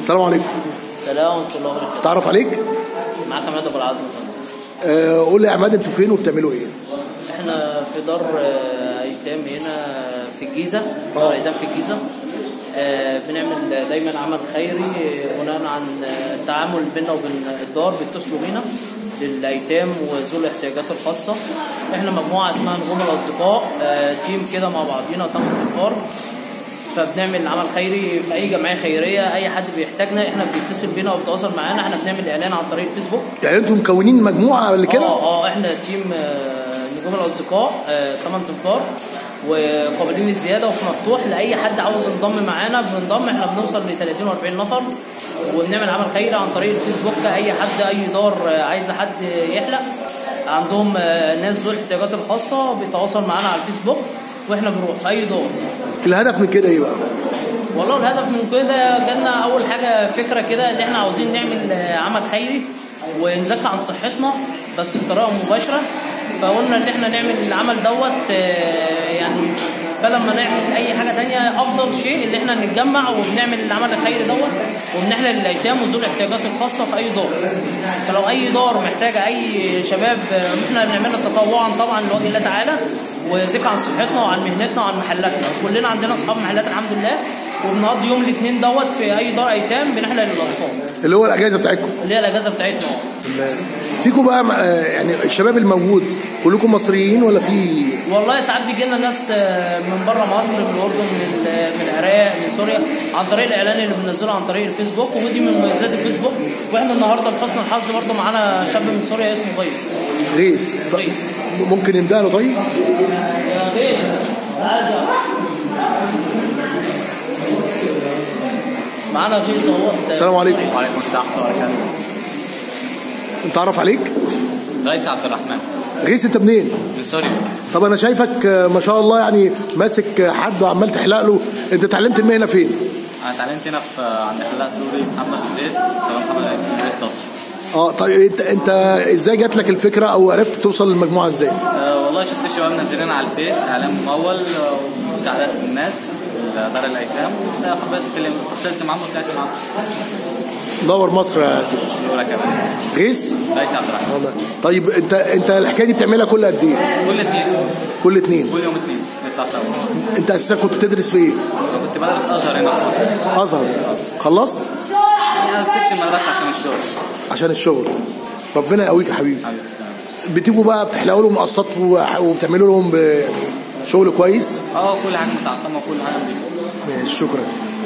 السلام عليكم السلام ورحمة الله وبركاته تعرف عليك معاك عماد ابو العزم آه قول لي يا عماد انتوا فين وبتعملوا ايه احنا في دار آه، ايتام هنا في الجيزة دار ايتام في الجيزة آه، بنعمل دايما عمل خيري بناء عن آه، التعامل بيننا وبين الدار بيتصلوا بينا للايتام وذوي الاحتياجات الخاصة احنا مجموعة اسمها نجوم الاصدقاء آه، تيم كده مع بعضينا تم الفار فبنعمل عمل خيري في اي جمعيه خيريه اي حد بيحتاجنا احنا بيتصل بينا وبيتواصل معانا احنا بنعمل اعلان عن طريق الفيسبوك يعني انتوا مكونين مجموعه قبل كده اه اه احنا تيم آه، نجوم الاصدقاء آه، 8 تنفار وقابلين للزياده وفي مفتوح لاي حد عاوز ينضم معانا بننضم احنا بنوصل ل 30 و40 نفر وبنعمل عمل خيري عن طريق الفيسبوك اي حد اي دار آه، عايزه حد يحلق عندهم آه، ناس ذوي الاحتياجات الخاصه بيتواصل معانا على الفيسبوك واحنا بنروح في اي دار الهدف من كده ايه بقى والله الهدف من كده جالنا اول حاجه فكره كده ان احنا عاوزين نعمل آه، عمل خيري ونزكي عن صحتنا بس بطريقه مباشره فقلنا ان احنا نعمل العمل دوت آه، يعني بدل ما نعمل اي حاجه تانية افضل شيء ان احنا نتجمع وبنعمل العمل الخيري دوت وبنحلل الايتام وذوي الاحتياجات الخاصه في اي دار فلو اي دار محتاجه اي شباب آه، احنا بنعملها تطوعا طبعا لوجه الله تعالى وذكر عن صحتنا وعن مهنتنا وعن محلاتنا كلنا عندنا اصحاب محلات الحمد لله وبنقضي يوم الاثنين دوت في اي دار ايتام بنحلل للاطفال اللي هو الاجازه بتاعتكم اللي هي الاجازه بتاعتنا فيكم بقى آه، يعني الشباب الموجود كلكم مصريين ولا في والله ساعات بيجي لنا ناس آه، من بره مصر من الاردن من ال- من العراق من سوريا عن طريق الاعلان اللي بننزله عن طريق الفيسبوك ودي من مميزات الفيسبوك واحنا النهارده بحسن الحظ برضه معانا شاب من سوريا اسمه غيث غيث طب غيث ممكن نبدا له طيب يا غيث تعال يا. معانا غيث اهوت السلام عليكم وعليكم السلام ورحمة الله وبركاته نتعرف عليك رئيس عبد الرحمن غيث انت منين من سوريا طب انا شايفك آه، ما شاء الله يعني ماسك آه، حد وعمال تحلق له انت اتعلمت المهنه فين أنا اتعلمت هنا في عند حلاق سوري محمد زيد سلام محمد زيد تصر اه طيب انت انت ازاي جات لك الفكره او عرفت توصل للمجموعه ازاي أه والله شفت الشباب منزلين على الفيس إعلان ممول آه، ومساعدات للناس دار الأيتام حبيت أتكلم اتصلت معاهم وطلعت معاهم دور مصر يا سيدي دورة كمان غيث رئيس عبد الرحمن والله طيب انت انت الحكايه دي بتعملها كل قد ايه كل اثنين كل اتنين كل يوم اثنين نطلع سوا انت اساسا كنت بتدرس في ايه أنا كنت بدرس أزهر هنا في مصر. ازهر خلصت أنا سبت المدرسة عشان الشغل عشان الشغل ربنا يقويك يا حبيبي حبيبي السلام. بتيجوا بقى بتحلقوا لهم قصات و- وبتعملوا لهم ب- يعني شغل كويس اه كل حاجة متعقمة وكل حاجة نضيفة. ماشي شكرا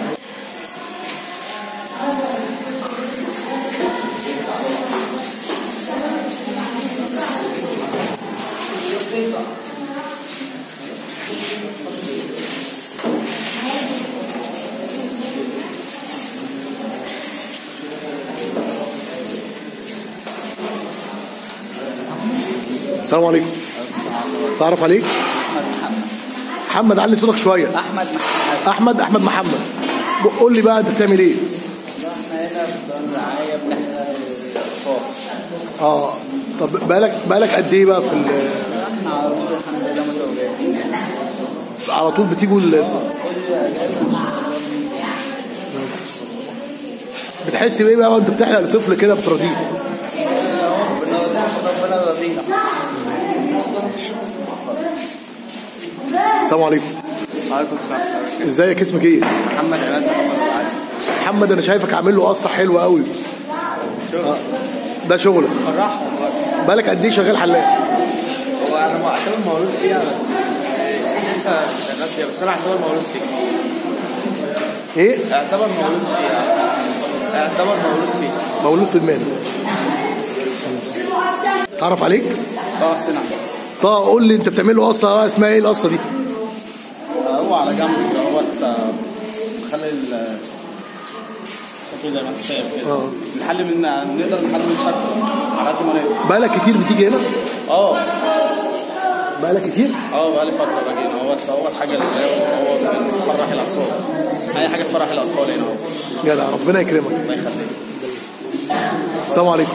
السلام عليكم تعرف عليك محمد علي صوتك شويه أحمد محمد احمد احمد محمد قول لي بقى انت بتعمل ايه احنا هنا في دار الرعاية بنحلق الأطفال اه طب بقالك بقالك قد ايه بقى في ال- احنا على طول الحمد لله متواجدين على طول بتيجوا ال... بتحس بايه بقى وانت بتحلق لطفل كده بترضيه ربنا يرضينا السلام عليكم وعليكم السلام ازيك اسمك ايه محمد عماد محمد العزيز محمد انا شايفك عامل له قصه حلوه قوي آه. ده شغلك فرحهم بقالك قد ايه شغال حلاق هو انا معتبر مولود فيها بس لسه شغال فيها بس انا اعتبر مولود فيها ايه اعتبر مولود فيها اعتبر مولود فيها مولود في المهنه تعرف عليك اه سنة طب قول لي انت بتعمل له قصه اسمها ايه القصه دي هو على جنب دوت مخلي ال شكله زي ما انت شايف كده اه نحل من نقدر نحل من شكله على قد ما نقدر بقالك كتير بتيجي هنا اه بقالك كتير اه بقالي فترة باجي هنا هو اول حاجة اللي هو بنفرح الأطفال أي حاجة تفرح الأطفال هنا هو جدع ربنا يكرمك الله يخليك السلام عليكم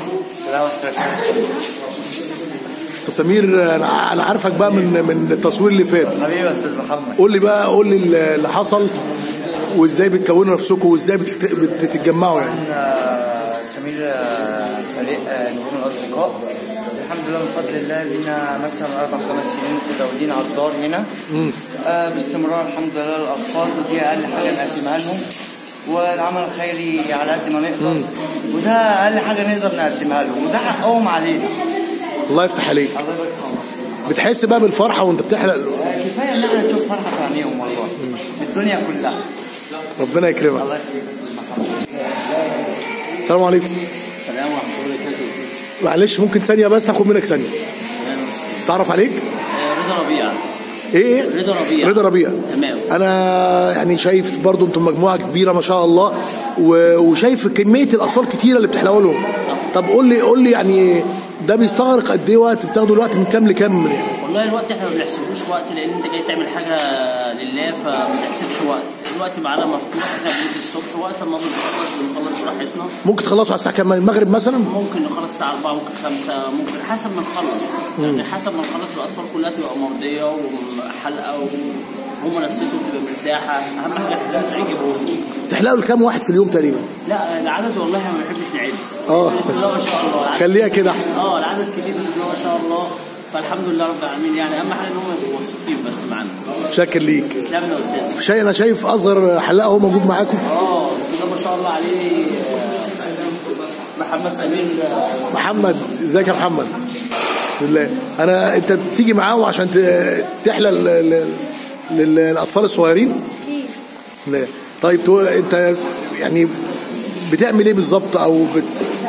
استاذ سمير انا انا عارفك بقى من من التصوير اللي فات حبيبي يا أستاذ محمد قول لي بقى قول لي اللي حصل وازاي بتكونوا نفسكم وازاي بتت- بتتجمعوا يعني أنا سمير آه، فريق آه، نجوم الأصدقاء الحمد لله من فضل الله لينا مثلا أربع خمس سنين متداولين على الدار هنا آه، باستمرار الحمد لله للأطفال ودي أقل حاجة نقدمها لهم والعمل الخيري على قد ما نقدر وده أقل حاجة نقدر نقدمها لهم وده حقهم علينا الله يفتح عليك الله يبارك في عمرك. بتحس بقى بالفرحه وانت بتحلق كفاية إن احنا نشوف فرحة في عينيهم والله الدنيا كلها ربنا يكرمك الله يخليك السلام عليكم السلام ورحمه الله وبركاته معلش ممكن ثانيه بس هاخد منك ثانيه تعرف عليك رضا ربيع ايه ايه رضا ربيع رضا ربيع تمام انا يعني شايف برضو انتم مجموعه كبيره ما شاء الله و- وشايف كميه الاطفال كتيره اللي بتحلقوا لهم طب قول لي قول لي يعني ده بيستغرق قد ايه وقت بتاخدوا الوقت من كام لكام يعني والله الوقت احنا ما بنحسبوش وقت لان انت جاي تعمل حاجه لله فما بنحسبش وقت الوقت معانا مفتوح احنا بنيجي الصبح وقت ما بنخلص بنخلص براحتنا ممكن تخلصوا على الساعه كام المغرب مثلا ممكن نخلص الساعه 4 ممكن 5 ممكن حسب ما نخلص يعني حسب ما نخلص الاطفال كلها تبقى مرضيه وحلقه وهم نفسيتهم تبقى مرتاحه اهم حاجه احنا تعجبهم تحلقوا لكام واحد في اليوم تقريبا لا العدد والله ما بنحبش نعد اه. بسم الله ما شاء الله العدد- خليها كده احسن اه العدد كبير بسم الله ما شاء الله فالحمد لله رب العالمين يعني اهم حاجه ان هم يبقوا مبسوطين بس معانا شاكر ليك تسلم يا استاذ شيء انا شايف اصغر حلاق هو موجود معاكم اه بسم الله ما شاء الله عليه آه، محمد سمير آه، محمد ازيك يا محمد بالله انا انت بتيجي معاهم عشان ت- تحلى ل- ل- لل- للاطفال الصغيرين لا طيب تو انت يعني بتعمل ايه بالظبط او بت...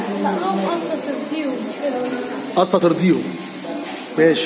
اصلا ترضيهم ماشي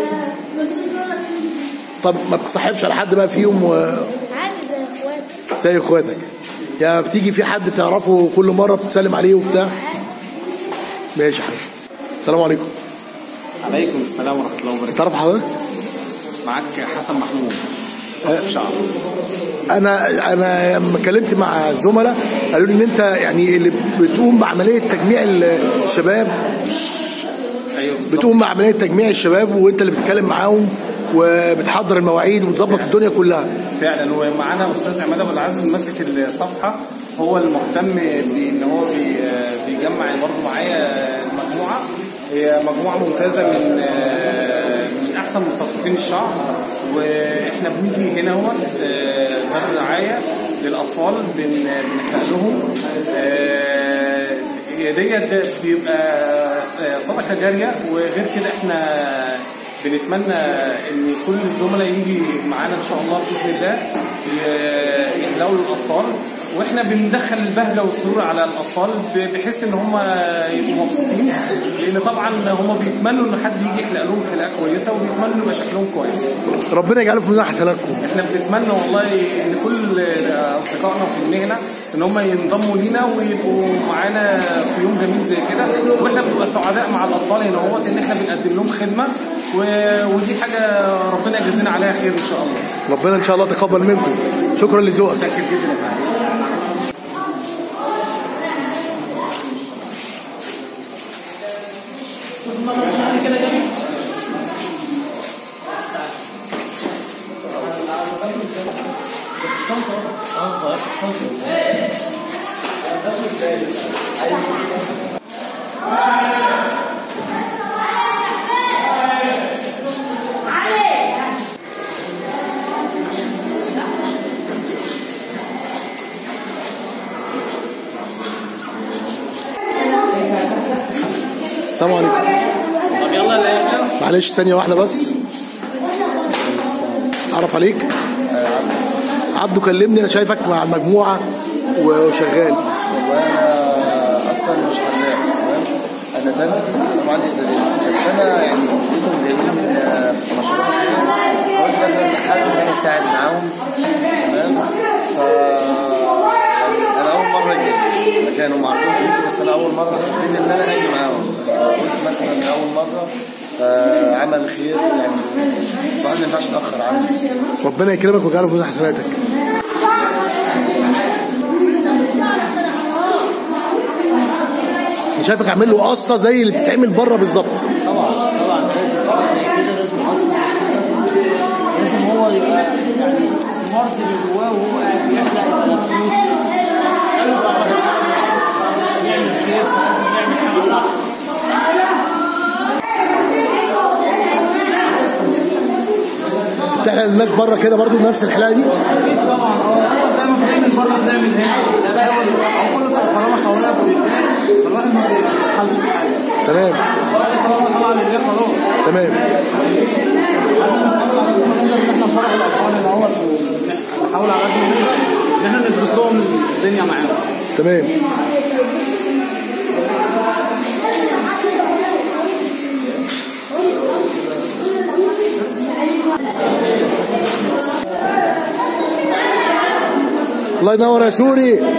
طب ما بتصاحبش على حد بقى فيهم و... عادي زي اخواتي زي اخواتك يعني بتيجي في حد تعرفه كل مره بتسلم عليه وبتاع ماشي يا حبيبي السلام عليكم عليكم السلام ورحمه الله وبركاته تعرف حضرتك معاك حسن محمود أه. شعر انا انا لما اتكلمت مع الزملاء قالوا لي ان انت يعني اللي بتقوم بعمليه تجميع الشباب ايوه بالظبط. بتقوم بعمليه تجميع الشباب وانت اللي بتتكلم معاهم وبتحضر المواعيد وتظبط الدنيا كلها فعلا ومعانا استاذ عماد ابو العزم ماسك الصفحه هو المهتم بان هو بي- بيجمع برضه معايا المجموعه هي مجموعه ممتازه من من احسن مصففين الشعر واحنا بنيجي هنا هو دار رعايه للاطفال بن- بنحرق لهم آه، هي ديت بيبقى صدقه جاريه وغير كده احنا بنتمنى ان كل الزملاء يجي معانا ان شاء الله باذن الله ي- يحلقوا للاطفال واحنا بندخل البهجه والسرور على الاطفال ب- بحيث ان هم يبقوا مبسوطين لان طبعا هم بيتمنوا ان حد يجي يحلق لهم حلاقه كويسه وبيتمنوا يبقى شكلهم كويس ربنا يجعله في ميزان حسناتكم احنا بنتمنى والله ان كل اصدقائنا في المهنه ان هم ينضموا لينا ويبقوا معانا في يوم جميل زي كده واحنا بنبقى سعداء مع الاطفال هنا هو ان احنا بنقدم لهم خدمه و- ودي حاجه ربنا يجازينا عليها خير ان شاء الله ربنا ان شاء الله تقبل منكم شكرا لذوقك شاكر جدا يا فندم السلام عليكم طب يلا لا يحلو معلش ثانيه واحده بس اعرف عليك عبده كلمني انا شايفك مع المجموعه وشغال وانا اصلا مش حلاق تمام انا دارس انا مهندس زراعي بس انا يعني لقيتهم جايين آه، في مشروع كده قلت مثلا حابب ان انا اساعد معاهم تمام ف يعني انا اول مره جيت مكان هم عارفين كده بس انا اول مره جيت ان انا اجي معاهم قلت مثلا من اول مره فعمل خير يعني الواحد ما ينفعش يتاخر عنه ربنا يكرمك ويجعله في ميزان حسناتك أنا شايفك عامل له قصه زي اللي بتتعمل بره بالظبط طبعا طبعا لازم حاجه زي كده لازم اصلا كده لازم هو يبقى يعني الفرد اللي جواه وهو قاعد بيحزق يبقى مبسوط أيوة طبعا يعمل خير فلازم يعمل حاجة صح بتحلق الناس بره كده برضو نفس الحلاقه دي طبعا اه زي ما بنعمل بره بنعمل هنا او كل طالما صورنا بروتين فالواحد ما بيحلش في حاجه تمام طالما طلع لله خلاص تمام نحاول على قد ما نقدر ان احنا نفرح الاطفال اللي هو نحاول على قد ما نقدر ان احنا نثبت لهم الدنيا معاهم تمام الله ينور يا سوري